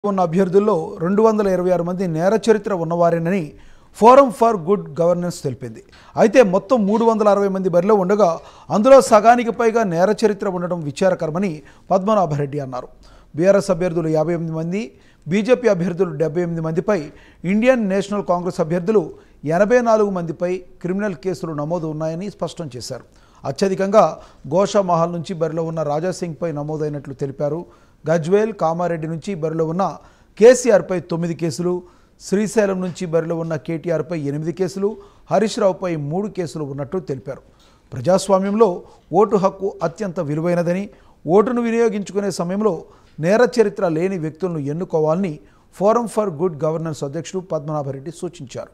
ఉన్న అభ్యర్థుల్లో రెండు వందల ఇరవై ఆరు మంది నేర చరిత్ర ఉన్నవారేనని ఫోరం ఫర్ గుడ్ గవర్నెన్స్ తెలిపింది అయితే మొత్తం మూడు వందల అరవై మంది బరిలో ఉండగా అందులో సగానికి పైగా నేర చరిత్ర ఉండడం విచారకరమని పద్మనాభరెడ్డి అన్నారు బీఆర్ఎస్ అభ్యర్థులు యాభై ఎనిమిది మంది బీజేపీ అభ్యర్థులు డెబ్బై ఎనిమిది మందిపై ఇండియన్ నేషనల్ కాంగ్రెస్ అభ్యర్థులు ఎనభై నాలుగు మందిపై క్రిమినల్ కేసులు నమోదు ఉన్నాయని స్పష్టం చేశారు అత్యధికంగా గోషామహల్ నుంచి బరిలో ఉన్న రాజాసింగ్పై నమోదైనట్లు తెలిపారు గజ్వేల్ కామారెడ్డి నుంచి బరిలో ఉన్న కేసీఆర్పై తొమ్మిది కేసులు శ్రీశైలం నుంచి బరిలో ఉన్న కేటీఆర్పై ఎనిమిది కేసులు హరీష్ రావుపై మూడు కేసులు ఉన్నట్టు తెలిపారు ప్రజాస్వామ్యంలో ఓటు హక్కు అత్యంత విలువైనదని ఓటును వినియోగించుకునే సమయంలో నేర చరిత్ర లేని వ్యక్తులను ఎన్నుకోవాలని ఫోరం ఫర్ గుడ్ గవర్నెన్స్ అధ్యక్షుడు పద్మనాభరెడ్డి సూచించారు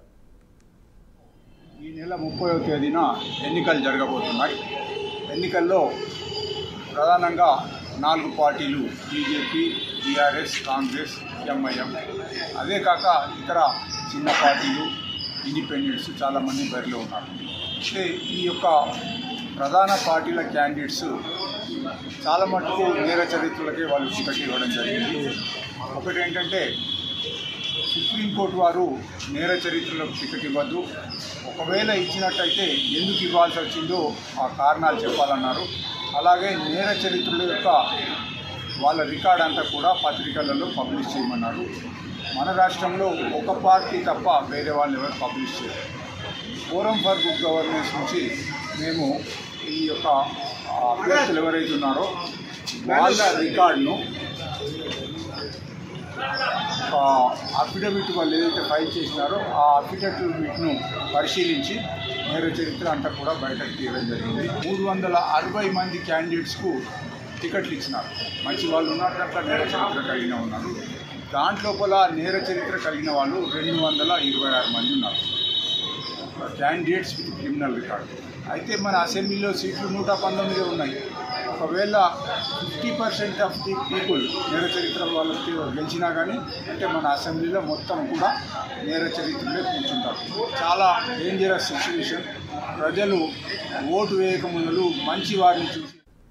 ఈ నెల ముప్పైవ తేదీన ఎన్నికలు జరగబోతున్నాయి ఎన్నికల్లో ప్రధానంగా నాలుగు పార్టీలు బీజేపీ బీఆర్ఎస్ కాంగ్రెస్ ఎంఐఎం అదే కాక ఇతర చిన్న పార్టీలు ఇండిపెండెంట్స్ చాలామంది బరిలో ఉన్నారు అయితే ఈ యొక్క ప్రధాన పార్టీల క్యాండిడేట్స్ చాలా మటుకు నేర చరిత్రలకే వాళ్ళు టికెట్ ఇవ్వడం జరిగింది ఒకటి ఏంటంటే సుప్రీంకోర్టు వారు నేర చరిత్రలకు టికెట్ ఇవ్వద్దు ఒకవేళ ఇచ్చినట్టయితే ఎందుకు ఇవ్వాల్సి వచ్చిందో ఆ కారణాలు చెప్పాలన్నారు అలాగే నేర చరిత్రల యొక్క వాళ్ళ రికార్డ్ అంతా కూడా పత్రికలలో పబ్లిష్ చేయమన్నారు మన రాష్ట్రంలో ఒక పార్టీ తప్ప వేరే వాళ్ళు ఎవరు పబ్లిష్ చేయరు ఫోరం ఫర్ గుడ్ గవర్నెన్స్ నుంచి మేము ఈ యొక్క ఆ, అభ్యర్థులు ఎవరైతే ఉన్నారో వాళ్ళ రికార్డును అఫిడవిట్ వాళ్ళు ఏదైతే ఫైల్ చేసినారో ఆ అఫిడవిట్ను పరిశీలించి నేర చరిత్ర అంతా కూడా బయటకు తీయడం జరిగింది మూడు వందల అరవై మంది క్యాండిడేట్స్కు టికెట్లు ఇచ్చినారు మంచి వాళ్ళు ఉన్నారు అట్లా నేర చరిత్ర కలిగిన ఉన్నారు దాంట్లోపల నేర చరిత్ర కలిగిన వాళ్ళు రెండు వందల ఇరవై ఆరు మంది ఉన్నారు క్యాండిడేట్స్ విత్ క్రిమినల్ రికార్డ్ అయితే మన అసెంబ్లీలో సీట్లు నూట పంతొమ్మిది ఉన్నాయి ఒకవేళ fifty percent of the people నేర చరిత్ర వాళ్ళకి గెలిచినా కానీ అంటే మన అసెంబ్లీలో మొత్తం కూడా నేర చరిత్రలే కూర్చుంటారు చాలా డేంజరస్ సిచ్యువేషన్ ప్రజలు ఓటు వేయక ముందు మంచి వారిని చూసి